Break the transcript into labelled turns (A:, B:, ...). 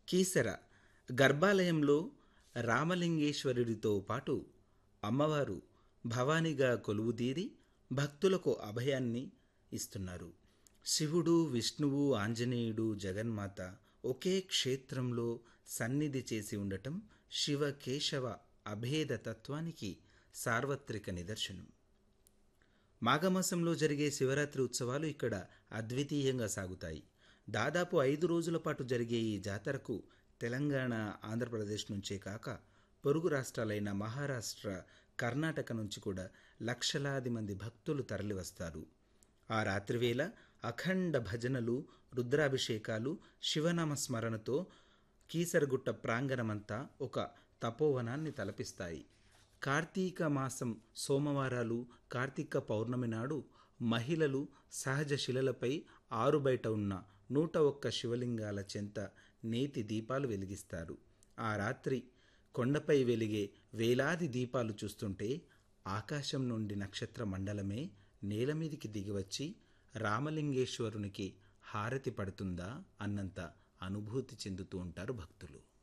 A: కీసర గర్భాలయంలో రామలింగేశ్వరుడితో పాటు అమ్మవారు భవానిగా కొలువుదీరి భక్తులకు అభయాన్ని ఇస్తున్నారు శివుడు విష్ణువు ఆంజనేయుడు జగన్మాత ఒకే క్షేత్రంలో సన్నిధి చేసి ఉండటం శివ కేశవ అభేద తత్వానికి సార్వత్రిక నిదర్శనం మాఘమాసంలో జరిగే శివరాత్రి ఉత్సవాలు ఇక్కడ అద్వితీయంగా సాగుతాయి దాదాపు ఐదు రోజుల పాటు జరిగే ఈ జాతరకు తెలంగాణ ఆంధ్రప్రదేశ్ నుంచే కాక పొరుగు రాష్ట్రాలైన మహారాష్ట్ర కర్ణాటక నుంచి కూడా లక్షలాది మంది భక్తులు తరలివస్తారు ఆ రాత్రివేళ అఖండ భజనలు రుద్రాభిషేకాలు శివనామ స్మరణతో కీసరగుట్ట ప్రాంగణమంతా ఒక తపోవనాన్ని తలపిస్తాయి కార్తీక మాసం సోమవారాలు కార్తీక పౌర్ణమి నాడు మహిళలు సహజ శిలలపై ఆరుబయట ఉన్న నూట ఒక్క శివలింగాల చెంత నేతి దీపాలు వెలిగిస్తారు ఆ రాత్రి కొండపై వెలిగే వేలాది దీపాలు చూస్తుంటే ఆకాశం నుండి నక్షత్ర మండలమే నేల మీదికి దిగివచ్చి రామలింగేశ్వరునికి హారతి పడుతుందా అన్నంత అనుభూతి చెందుతూ ఉంటారు భక్తులు